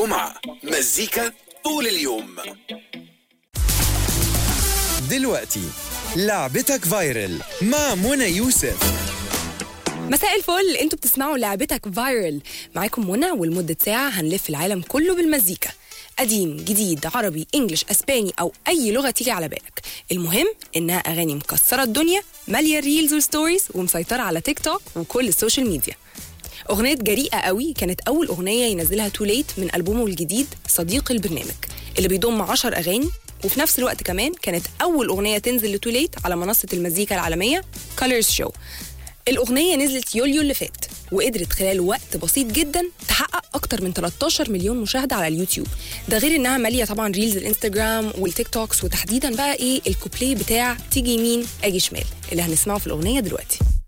الجمعة مزيكا طول اليوم دلوقتي لعبتك فايرل مع منى يوسف مساء الفل انتوا بتسمعوا لعبتك فايرل معاكم منى ولمدة ساعة هنلف العالم كله بالمزيكا قديم جديد عربي انجلش اسباني او اي لغة تيجي على بالك المهم انها اغاني مكسرة الدنيا مالية ريلز وستوريز ومسيطرة على تيك توك وكل السوشيال ميديا أغنية جريئة قوي كانت أول أغنية ينزلها تو ليت من ألبومه الجديد صديق البرنامج اللي بيضم 10 أغاني وفي نفس الوقت كمان كانت أول أغنية تنزل لتو ليت على منصة المزيكا العالمية كولرز شو الأغنية نزلت يوليو اللي فات وقدرت خلال وقت بسيط جدا تحقق أكتر من 13 مليون مشاهدة على اليوتيوب ده غير إنها مالية طبعا ريلز الانستجرام والتيك توكس وتحديدا بقى إيه الكوبليه بتاع تيجي يمين أجي شمال اللي هنسمعه في الأغنية دلوقتي